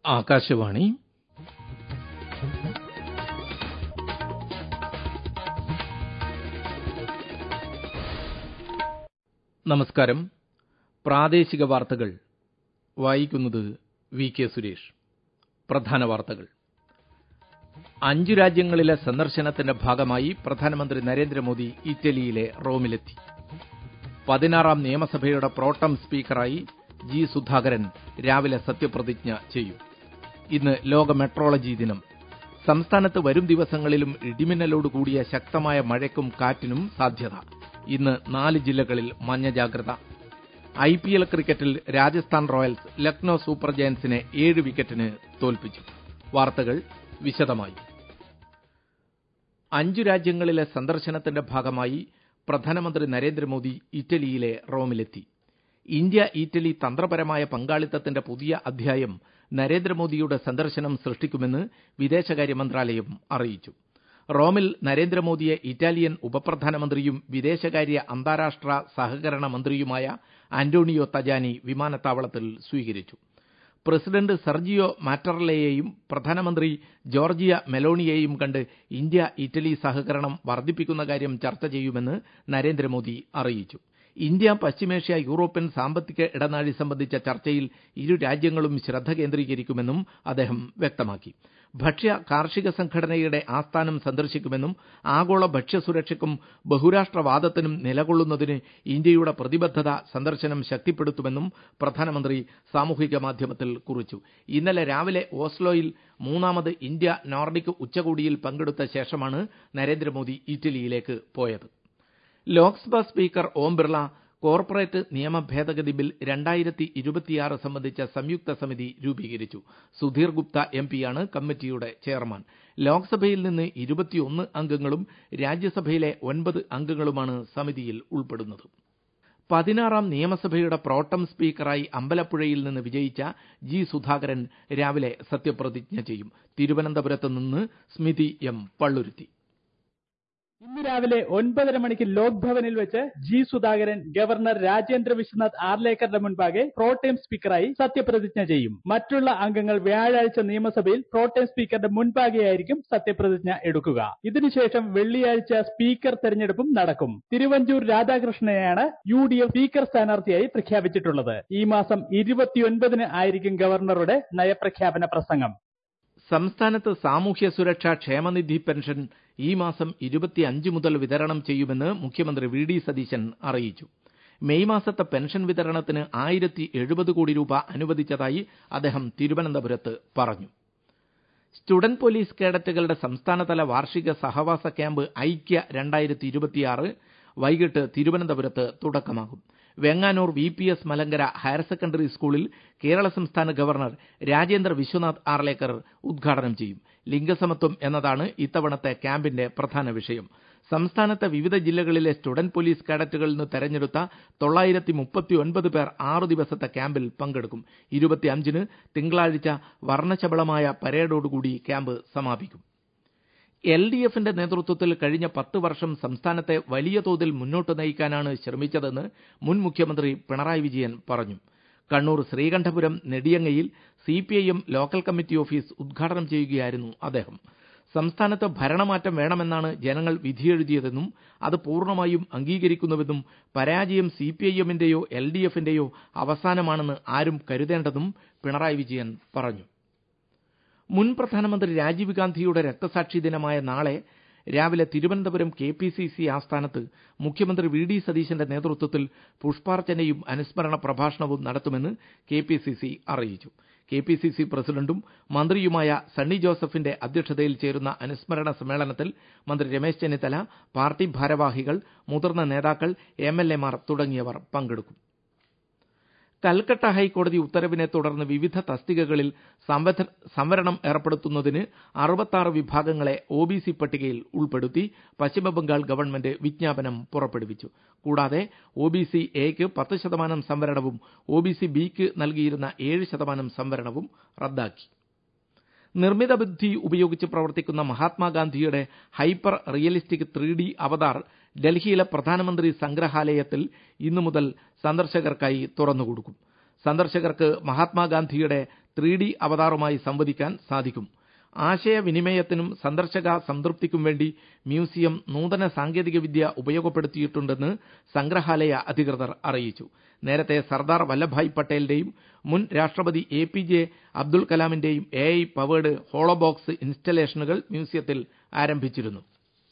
ആകാശവാണി നമസ്കാരം പ്രാദേശിക വാർത്തകൾ വായിക്കുന്നത് വി കെ സുരേഷ് പ്രധാന വാർത്തകൾ അഞ്ചു രാജ്യങ്ങളിലെ സന്ദർശനത്തിന്റെ ഭാഗമായി പ്രധാനമന്ത്രി നരേന്ദ്രമോദി ഇറ്റലിയിലെ റോമിലെത്തി പതിനാറാം നിയമസഭയുടെ പ്രോട്ടം സ്പീക്കറായി ജി സുധാകരൻ രാവിലെ സത്യപ്രതിജ്ഞ ചെയ്യും ഇന്ന് ലോക മെട്രോളജി ദിനം സംസ്ഥാനത്ത് വരും ദിവസങ്ങളിലും ഇടിമിന്നലോട് കൂടിയ ശക്തമായ മഴയ്ക്കും കാറ്റിനും സാധ്യത ഇന്ന് നാല് ജില്ലകളിൽ മഞ്ഞ ജാഗ്രത ഐപിഎൽ ക്രിക്കറ്റിൽ രാജസ്ഥാൻ റോയൽസ് ലക്നോ സൂപ്പർ ജയൻസിനെ ഏഴ് വിക്കറ്റിന് തോൽപ്പിച്ചു വാർത്തകൾ വിശദമായി അഞ്ചു രാജ്യങ്ങളിലെ സന്ദർശനത്തിന്റെ ഭാഗമായി പ്രധാനമന്ത്രി നരേന്ദ്രമോദി ഇറ്റലിയിലെ റോമിലെത്തി ഇന്ത്യ ഇറ്റലി തന്ത്രപരമായ പങ്കാളിത്തത്തിന്റെ പുതിയ അധ്യായം നരേന്ദ്രമോദിയുടെ സന്ദർശനം സൃഷ്ടിക്കുമെന്ന് വിദേശകാര്യ മന്ത്രാലയം അറിയിച്ചു റോമിൽ നരേന്ദ്രമോദിയെ ഇറ്റാലിയൻ ഉപപ്രധാനമന്ത്രിയും വിദേശകാര്യ അന്താരാഷ്ട്ര സഹകരണ മന്ത്രിയുമായ ആന്റോണിയോ തജാനി വിമാനത്താവളത്തിൽ സ്വീകരിച്ചു പ്രസിഡന്റ് സെർജിയോ മാറ്റർലയെയും പ്രധാനമന്ത്രി ജോർജിയ മെലോണിയെയും കണ്ട് ഇന്ത്യ ഇറ്റലി സഹകരണം വർദ്ധിപ്പിക്കുന്ന കാര്യം ചർച്ച ചെയ്യുമെന്ന് നരേന്ദ്രമോദി അറിയിച്ചു ഇന്ത്യ പശ്ചിമേഷ്യ യൂറോപ്യൻ സാമ്പത്തിക ഇടനാഴി സംബന്ധിച്ച ചർച്ചയിൽ ഇരു രാജ്യങ്ങളും ശ്രദ്ധ കേന്ദ്രീകരിക്കുമെന്നും അദ്ദേഹം വ്യക്തമാക്കി ഭക്ഷ്യ കാർഷിക സംഘടനയുടെ ആസ്ഥാനം സന്ദർശിക്കുമെന്നും ആഗോള ഭക്ഷ്യസുരക്ഷയ്ക്കും ബഹുരാഷ്ട്രവാദത്തിനും നിലകൊള്ളുന്നതിന് ഇന്ത്യയുടെ പ്രതിബദ്ധത സന്ദർശനം ശക്തിപ്പെടുത്തുമെന്നും പ്രധാനമന്ത്രി സാമൂഹിക മാധ്യമത്തിൽ കുറിച്ചു ഇന്നലെ രാവിലെ ഓസ്ലോയിൽ മൂന്നാമത് ഇന്ത്യ നോർഡിക് ഉച്ചകോടിയിൽ പങ്കെടുത്ത ശേഷമാണ് നരേന്ദ്രമോദി ഇറ്റലിയിലേക്ക് പോയത് ലോക്സഭാ സ്പീക്കർ ഓം ബിർള കോർപ്പറേറ്റ് നിയമ ഭേദഗതി ബിൽ രണ്ടായിരത്തി ഇരുപത്തിയാറ് സംബന്ധിച്ച സംയുക്ത സമിതി രൂപീകരിച്ചു സുധീർ ഗുപ്ത എം പിയാണ് കമ്മിറ്റിയുടെ ചെയർമാൻ ലോക്സഭയിൽ നിന്ന് ഇരുപത്തിയൊന്ന് അംഗങ്ങളും രാജ്യസഭയിലെ ഒൻപത് അംഗങ്ങളുമാണ് സമിതിയിൽ ഉൾപ്പെടുന്നത് പതിനാറാം നിയമസഭയുടെ പ്രോട്ടം സ്പീക്കറായി അമ്പലപ്പുഴയിൽ നിന്ന് വിജയിച്ച ജി സുധാകരൻ രാവിലെ സത്യപ്രതിജ്ഞ ചെയ്യും തിരുവനന്തപുരത്ത് നിന്ന് സ്മിതി എം പള്ളുരുത്തി ഇന്ന് രാവിലെ ഒൻപതര മണിക്ക് ലോക് ഭവനിൽ വെച്ച് ജി സുധാകരൻ ഗവർണർ രാജേന്ദ്ര വിശ്വനാഥ് ആർലേക്കറുടെ മുൻപാകെ പ്രോട്ടേം സ്പീക്കറായി സത്യപ്രതിജ്ഞ ചെയ്യും മറ്റുള്ള അംഗങ്ങൾ വ്യാഴാഴ്ച നിയമസഭയിൽ പ്രോട്ടേം സ്പീക്കറുടെ മുൻപാകെയായിരിക്കും സത്യപ്രതിജ്ഞ എടുക്കുക ഇതിനുശേഷം വെള്ളിയാഴ്ച സ്പീക്കർ തെരഞ്ഞെടുപ്പും നടക്കും തിരുവഞ്ചൂർ രാധാകൃഷ്ണനെയാണ് യു ഡി എഫ് സ്പീക്കർ സ്ഥാനാർത്ഥിയായി പ്രഖ്യാപിച്ചിട്ടുള്ളത് ഈ മാസം ഇരുപത്തിയൊൻപതിന് ആയിരിക്കും ഗവർണറുടെ നയപ്രഖ്യാപന പ്രസംഗം സംസ്ഥാനത്ത് സാമൂഹ്യ സുരക്ഷാ ക്ഷേമനിധി പെൻഷൻ ഈ മാസം ഇരുപത്തിയഞ്ച് മുതൽ വിതരണം ചെയ്യുമെന്ന് മുഖ്യമന്ത്രി വി ഡി സതീശൻ അറിയിച്ചു മെയ് മാസത്തെ പെൻഷൻ വിതരണത്തിന് ആയിരത്തി എഴുപത് കോടി രൂപ അനുവദിച്ചതായി അദ്ദേഹം തിരുവനന്തപുരത്ത് പറഞ്ഞു സ്റ്റുഡന്റ് പോലീസ് കേഡറ്റുകളുടെ സംസ്ഥാനതല വാർഷിക സഹവാസ ക്യാമ്പ് ഐക്യ രണ്ടായിരത്തി ഇരുപത്തിയാറ് വൈകിട്ട് തിരുവനന്തപുരത്ത് തുടക്കമാകും Venganoor V P S Malankara higher secondary സ്കൂളിൽ കേരള സംസ്ഥാന ഗവർണർ രാജേന്ദ്ര വിശ്വനാഥ് ആർലേക്കർ ഉദ്ഘാടനം ചെയ്യും ലിംഗസമത്വം എന്നതാണ് ഇത്തവണത്തെ ക്യാമ്പിന്റെ പ്രധാന വിഷയം സംസ്ഥാനത്തെ വിവിധ ജില്ലകളിലെ സ്റ്റുഡന്റ് പോലീസ് കേഡറ്റുകളിൽ നിന്ന് തെരഞ്ഞെടുത്ത തൊള്ളായിരത്തി മുപ്പത്തി ഒൻപത് പേർ ആറു ദിവസത്തെ ക്യാമ്പിൽ പങ്കെടുക്കും ഇരുപത്തിയഞ്ചിന് തിങ്കളാഴ്ച വർണ്ണശബളമായ പരേഡോടുകൂടി ക്യാമ്പ് സമാപിക്കും എൽ ഡി എഫിന്റെ നേതൃത്വത്തിൽ കഴിഞ്ഞ പത്ത് വർഷം സംസ്ഥാനത്തെ വലിയ തോതിൽ മുന്നോട്ട് നയിക്കാനാണ് ശ്രമിച്ചതെന്ന് മുൻ മുഖ്യമന്ത്രി പിണറായി വിജയൻ പറഞ്ഞു കണ്ണൂർ ശ്രീകണ്ഠപുരം നെടിയങ്ങയിൽ സിപിഐഎം ലോക്കൽ കമ്മിറ്റി ഓഫീസ് ഉദ്ഘാടനം ചെയ്യുകയായിരുന്നു അദ്ദേഹം സംസ്ഥാനത്ത് ഭരണമാറ്റം വേണമെന്നാണ് ജനങ്ങൾ വിധിയെഴുതിയതെന്നും അത് പൂർണ്ണമായും അംഗീകരിക്കുന്നുവെന്നും പരാജയം സിപിഐഎമ്മിന്റെയോ എൽ ഡി എഫിന്റെയോ അവസാനമാണെന്ന് ആരും കരുതേണ്ടെന്നും പിണറായി വിജയൻ പറഞ്ഞു മുൻ പ്രധാനമന്ത്രി രാജീവ് ഗാന്ധിയുടെ രക്തസാക്ഷി ദിനമായ നാളെ രാവിലെ Thiruvananthapuram K P C C ആസ്ഥാനത്ത് മുഖ്യമന്ത്രി വി ഡി സതീശന്റെ നേതൃത്വത്തിൽ പുഷ്പാർച്ചനയും അനുസ്മരണ പ്രഭാഷണവും നടത്തുമെന്ന് കെ പി സി സി അറിയിച്ചു കെ പി സി സി പ്രസിഡന്റും മന്ത്രിയുമായ സണ്ണി ജോസഫിന്റെ അധ്യക്ഷതയിൽ ചേരുന്ന അനുസ്മരണ സമ്മേളനത്തിൽ മന്ത്രി രമേശ് ചെന്നിത്തല പാർട്ടി ഭാരവാഹികൾ മുതിർന്ന നേതാക്കൾ എം എൽ എമാർ തുടങ്ങിയവർ പങ്കെടുക്കും കൽക്കട്ട ഹൈക്കോടതി ഉത്തരവിനെ തുടർന്ന് വിവിധ തസ്തികകളിൽ സംവരണം ഏർപ്പെടുത്തുന്നതിന് അറുപത്താറ് വിഭാഗങ്ങളെ ഒ ബി സി പട്ടികയിൽ ഉൾപ്പെടുത്തി പശ്ചിമബംഗാൾ ഗവൺമെന്റ് വിജ്ഞാപനം പുറപ്പെടുവിച്ചു കൂടാതെ ഒ ബി സി എക്ക് പത്ത് ശതമാനം സംവരണവും ഒ ബി സി ബിക്ക് നൽകിയിരുന്ന ഏഴ് ശതമാനം സംവരണവും റദ്ദാക്കി നിർമ്മിത ബുദ്ധി ഉപയോഗിച്ച് പ്രവർത്തിക്കുന്ന മഹാത്മാഗാന്ധിയുടെ hyper realistic three D avatar ഡൽഹിയിലെ പ്രധാനമന്ത്രി സംഗ്രഹാലയത്തിൽ ഇന്നു മുതൽ സന്ദർശകർക്കായി തുറന്നുകൊടുക്കും സന്ദർശകർക്ക് മഹാത്മാഗാന്ധിയുടെ ത്രീ ഡി അവതാറുമായി സംവദിക്കാൻ സാധിക്കും ആശയവിനിമയത്തിനും സന്ദർശക സംതൃപ്തിക്കും വേണ്ടി മ്യൂസിയം നൂതന സാങ്കേതികവിദ്യ ഉപയോഗപ്പെടുത്തിയിട്ടുണ്ടെന്ന് സംഗ്രഹാലയ അധികൃതർ അറിയിച്ചു നേരത്തെ സർദാർ വല്ലഭായ് പട്ടേലിന്റെയും മുൻ രാഷ്ട്രപതി എ പി ജെ അബ്ദുൽ കലാമിന്റെയും എ ഐ പവേർഡ് ഹോളോബോക്സ് ഇൻസ്റ്റലേഷനുകൾ മ്യൂസിയത്തിൽ ആരംഭിച്ചിരുന്നു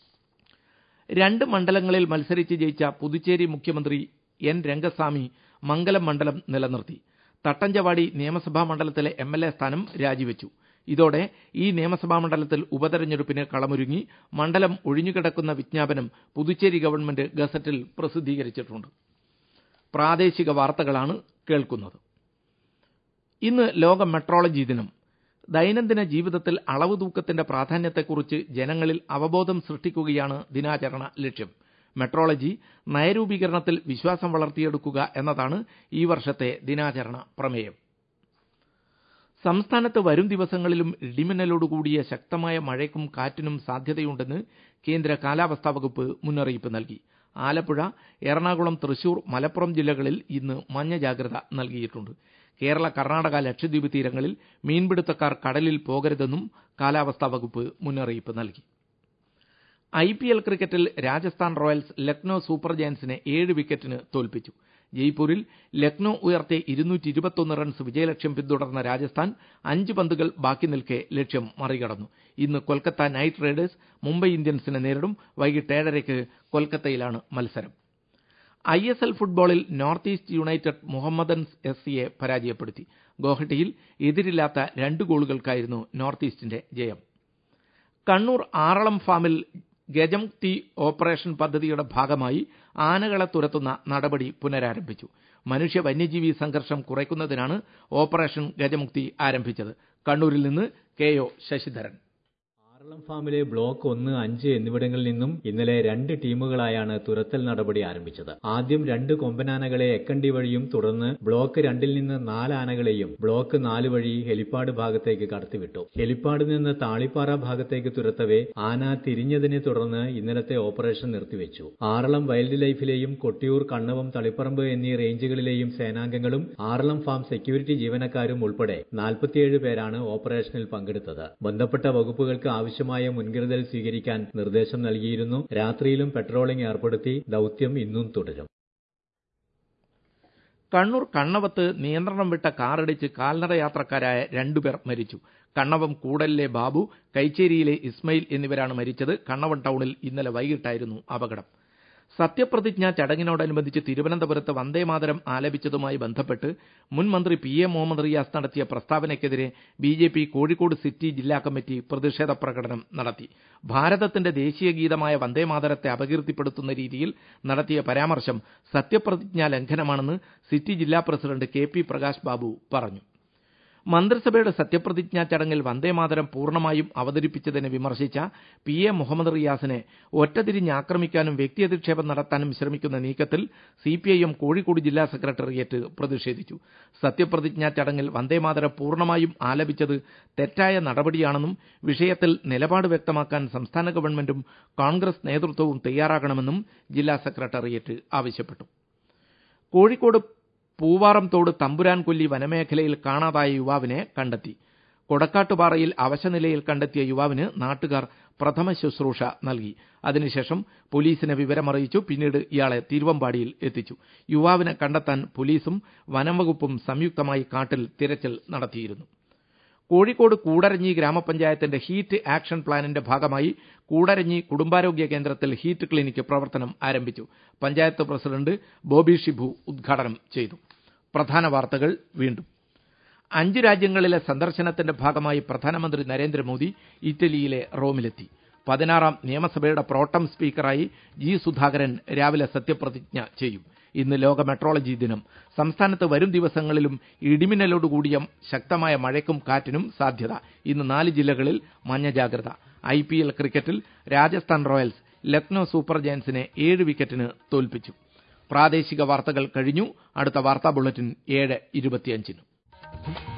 രണ്ട് മണ്ഡലങ്ങളിൽ മത്സരിച്ച് ജയിച്ച പുതുച്ചേരി മുഖ്യമന്ത്രി എൻ രംഗസ്വാമി മംഗലം മണ്ഡലം നിലനിർത്തി തട്ടഞ്ചവാടി നിയമസഭാ മണ്ഡലത്തിലെ എം എൽ എ സ്ഥാനം രാജിവെച്ചു ഇതോടെ ഈ നിയമസഭാ മണ്ഡലത്തിൽ ഉപതെരഞ്ഞെടുപ്പിന് കളമൊരുങ്ങി മണ്ഡലം ഒഴിഞ്ഞുകിടക്കുന്ന വിജ്ഞാപനം പുതുച്ചേരി ഗവൺമെന്റ് ഗസറ്റിൽ പ്രസിദ്ധീകരിച്ചിട്ടുണ്ട് പ്രാദേശിക വാർത്തകളാണ് കേൾക്കുന്നത് ഇന്ന് ലോക മെട്രോളജി ദിനം ദൈനംദിന ജീവിതത്തിൽ അളവ് തൂക്കത്തിന്റെ പ്രാധാന്യത്തെക്കുറിച്ച് ജനങ്ങളിൽ അവബോധം സൃഷ്ടിക്കുകയാണ് ദിനാചരണ ലക്ഷ്യം മെട്രോളജി നയരൂപീകരണത്തിൽ വിശ്വാസം വളർത്തിയെടുക്കുക എന്നതാണ് ഈ വർഷത്തെ ദിനാചരണ പ്രമേയം സംസ്ഥാനത്ത് വരും ദിവസങ്ങളിലും ഇടിമിന്നലോടുകൂടിയ ശക്തമായ മഴയ്ക്കും കാറ്റിനും സാധ്യതയുണ്ടെന്ന് കേന്ദ്ര കാലാവസ്ഥാ വകുപ്പ് മുന്നറിയിപ്പ് നൽകി ആലപ്പുഴ എറണാകുളം തൃശൂർ മലപ്പുറം ജില്ലകളിൽ ഇന്ന് മഞ്ഞ ജാഗ്രത നൽകിയിട്ടുണ്ട് കേരള കർണാടക ലക്ഷദ്വീപ് തീരങ്ങളിൽ മീൻപിടുത്തക്കാർ കടലിൽ പോകരുതെന്നും കാലാവസ്ഥാ വകുപ്പ് മുന്നറിയിപ്പ് നൽകി ഐ പി എൽ ക്രിക്കറ്റിൽ രാജസ്ഥാൻ റോയൽസ് ലക്നോ സൂപ്പർ ജയൻസിനെ ഏഴ് വിക്കറ്റിന് തോൽപ്പിച്ചു ജയ്പൂരിൽ ലക്നോ ഉയർത്തിയ ഇരുന്നൂറ്റി ഇരുപത്തൊന്ന് റൺസ് വിജയലക്ഷ്യം പിന്തുടർന്ന രാജസ്ഥാൻ അഞ്ച് പന്തുകൾ ബാക്കി നിൽക്കെ ലക്ഷ്യം മറികടന്നു ഇന്ന് കൊൽക്കത്ത നൈറ്റ് റൈഡേഴ്സ് മുംബൈ ഇന്ത്യൻസിനെ നേരിടും വൈകിട്ട് ഏഴരയ്ക്ക് കൊൽക്കത്തയിലാണ് മത്സരം ഐ എസ് എൽ ഫുട്ബോളിൽ north east united Mohammedans S സിയെ പരാജയപ്പെടുത്തി ഗോഹട്ടിയിൽ എതിരില്ലാത്ത രണ്ട് ഗോളുകൾക്കായിരുന്നു നോർത്ത് ഈസ്റ്റിന്റെ ജയം കണ്ണൂർ ആറളം ഫാമിൽ ഗജംതി ഓപ്പറേഷൻ പദ്ധതിയുടെ ഭാഗമായി ആനകളെ തുരത്തുന്ന നടപടി പുനരാരംഭിച്ചു മനുഷ്യ വന്യജീവി സംഘർഷം കുറയ്ക്കുന്നതിനാണ് ഓപ്പറേഷൻ ഗജമുക്തി ആരംഭിച്ചത് കണ്ണൂരിൽ നിന്ന് കെ ഒ ശശിധരൻ ആറളം ഫാമിലെ ബ്ലോക്ക് ഒന്ന് അഞ്ച് എന്നിവിടങ്ങളിൽ നിന്നും ഇന്നലെ രണ്ട് ടീമുകളായാണ് തുരത്തൽ നടപടി ആരംഭിച്ചത് ആദ്യം രണ്ട് കൊമ്പനാനകളെ എക്കണ്ടി വഴിയും തുടർന്ന് ബ്ലോക്ക് രണ്ടിൽ നിന്ന് നാല് ആനകളെയും ബ്ലോക്ക് നാല് വഴി ഹെലിപ്പാഡ് ഭാഗത്തേക്ക് കടത്തിവിട്ടു ഹെലിപ്പാഡിൽ നിന്ന് താളിപ്പാറ ഭാഗത്തേക്ക് തുരത്തവേ ആന തിരിഞ്ഞതിനെ തുടർന്ന് ഇന്നലത്തെ ഓപ്പറേഷൻ നിർത്തിവെച്ചു ആറളം വൈൽഡ് ലൈഫിലെയും കൊട്ടിയൂർ കണ്ണവം തളിപ്പറമ്പ് എന്നീ റേഞ്ചുകളിലെയും സേനാംഗങ്ങളും ആറളം ഫാം സെക്യൂരിറ്റി ജീവനക്കാരും ഉൾപ്പെടെ നാൽപ്പത്തിയേഴ് പേരാണ് ഓപ്പറേഷനിൽ പങ്കെടുത്തത് ബന്ധപ്പെട്ട വകുപ്പുകൾക്ക് ആവശ്യമായ മുൻകരുതൽ സ്വീകരിക്കാൻ നിർദ്ദേശം നൽകിയിരുന്നു രാത്രിയിലും പെട്രോളിംഗ് ഏർപ്പെടുത്തി ദൌത്യം ഇന്നും തുടരും കണ്ണൂർ കണ്ണവത്ത് നിയന്ത്രണം വിട്ട കാറിടിച്ച് കാൽനട യാത്രക്കാരായ രണ്ടുപേർ മരിച്ചു കണ്ണവം കൂടലിലെ ബാബു കൈച്ചേരിയിലെ ഇസ്മയിൽ എന്നിവരാണ് മരിച്ചത് കണ്ണവം ടൗണിൽ ഇന്നലെ വൈകിട്ടായിരുന്നു അപകടം സത്യപ്രതിജ്ഞാ ചടങ്ങിനോടനുബന്ധിച്ച് തിരുവനന്തപുരത്ത് വന്ദേമാതരം ആലപിച്ചതുമായി ബന്ധപ്പെട്ട് മുൻ മന്ത്രി പി എ മുഹമ്മദ് റിയാസ് നടത്തിയ പ്രസ്താവനയ്ക്കെതിരെ B J P Kozhikode city ജില്ലാ കമ്മിറ്റി പ്രതിഷേധ പ്രകടനം നടത്തി ഭാരതത്തിന്റെ ദേശീയ ഗീതമായ വന്ദേമാതരത്തെ അപകീർത്തിപ്പെടുത്തുന്ന രീതിയിൽ നടത്തിയ പരാമർശം സത്യപ്രതിജ്ഞാ ലംഘനമാണെന്ന് സിറ്റി ജില്ലാ president K P Prakash Babu പറഞ്ഞു മന്ത്രിസഭയുടെ സത്യപ്രതിജ്ഞാ ചടങ്ങിൽ വന്ദേമാതരം പൂർണ്ണമായും അവതരിപ്പിച്ചതിനെ വിമർശിച്ച പി എ മുഹമ്മദ് റിയാസിനെ ഒറ്റതിരിഞ്ഞ് ആക്രമിക്കാനും വ്യക്തിയധിക്ഷേപം നടത്താനും ശ്രമിക്കുന്ന നീക്കത്തിൽ സിപിഐഎം കോഴിക്കോട് ജില്ലാ സെക്രട്ടേറിയറ്റ് പ്രതിഷേധിച്ചു സത്യപ്രതിജ്ഞാ ചടങ്ങിൽ വന്ദേമാതരം പൂർണ്ണമായും ആലപിച്ചത് തെറ്റായ നടപടിയാണെന്നും വിഷയത്തിൽ നിലപാട് വ്യക്തമാക്കാൻ സംസ്ഥാന ഗവൺമെന്റും കോൺഗ്രസ് നേതൃത്വവും തയ്യാറാകണമെന്നും ജില്ലാ സെക്രട്ടേറിയറ്റ് ആവശ്യപ്പെട്ടു കോഴിക്കോട് പൂവാറംതോട് തമ്പുരാൻകൊല്ലി വനമേഖലയിൽ കാണാതായ യുവാവിനെ കണ്ടെത്തി കൊടക്കാട്ടുപാറയിൽ അവശനിലയിൽ കണ്ടെത്തിയ യുവാവിന് നാട്ടുകാർ പ്രഥമ ശുശ്രൂഷ നൽകി അതിനുശേഷം പോലീസിനെ വിവരമറിയിച്ചു പിന്നീട് ഇയാളെ തിരുവമ്പാടിയിൽ എത്തിച്ചു യുവാവിനെ കണ്ടെത്താൻ പോലീസും വനംവകുപ്പും സംയുക്തമായി കാട്ടിൽ തിരച്ചിൽ നടത്തിയിരുന്നു കോഴിക്കോട് കൂടരഞ്ഞി ഗ്രാമപഞ്ചായത്തിന്റെ ഹീറ്റ് ആക്ഷൻ പ്ലാനിന്റെ ഭാഗമായി കൂടരഞ്ഞി കുടുംബാരോഗ്യ കേന്ദ്രത്തിൽ ഹീറ്റ് ക്ലിനിക്ക് പ്രവർത്തനം ആരംഭിച്ചു പഞ്ചായത്ത് പ്രസിഡന്റ് ബോബി ഷിബു ഉദ്ഘാടനം ചെയ്തു പ്രധാന വാർത്തകൾ വീണ്ടും അഞ്ച് രാജ്യങ്ങളിലെ സന്ദർശനത്തിന്റെ ഭാഗമായി പ്രധാനമന്ത്രി നരേന്ദ്രമോദി ഇറ്റലിയിലെ റോമിലെത്തി പതിനാറാം നിയമസഭയുടെ പ്രോട്ടം സ്പീക്കറായി ജി സുധാകരൻ രാവിലെ സത്യപ്രതിജ്ഞ ചെയ്യും ഇന്ന് ലോക മെട്രോളജി ദിനം സംസ്ഥാനത്ത് വരും ദിവസങ്ങളിലും ഇടിമിന്നലോടുകൂടിയ ശക്തമായ മഴയ്ക്കും കാറ്റിനും സാധ്യത ഇന്ന് നാല് ജില്ലകളിൽ മഞ്ഞ ജാഗ്രത ഐ പി എൽ ക്രിക്കറ്റിൽ രാജസ്ഥാൻ റോയൽസ് ലക്നോ സൂപ്പർ ജയൻസിനെ ഏഴ് വിക്കറ്റിന് തോൽപ്പിച്ചു പ്രാദേശിക വാർത്തകൾ കഴിഞ്ഞു അടുത്ത വാർത്താ ബുള്ളറ്റിൻ ഏഴ് ഇരുപത്തിയഞ്ചിന്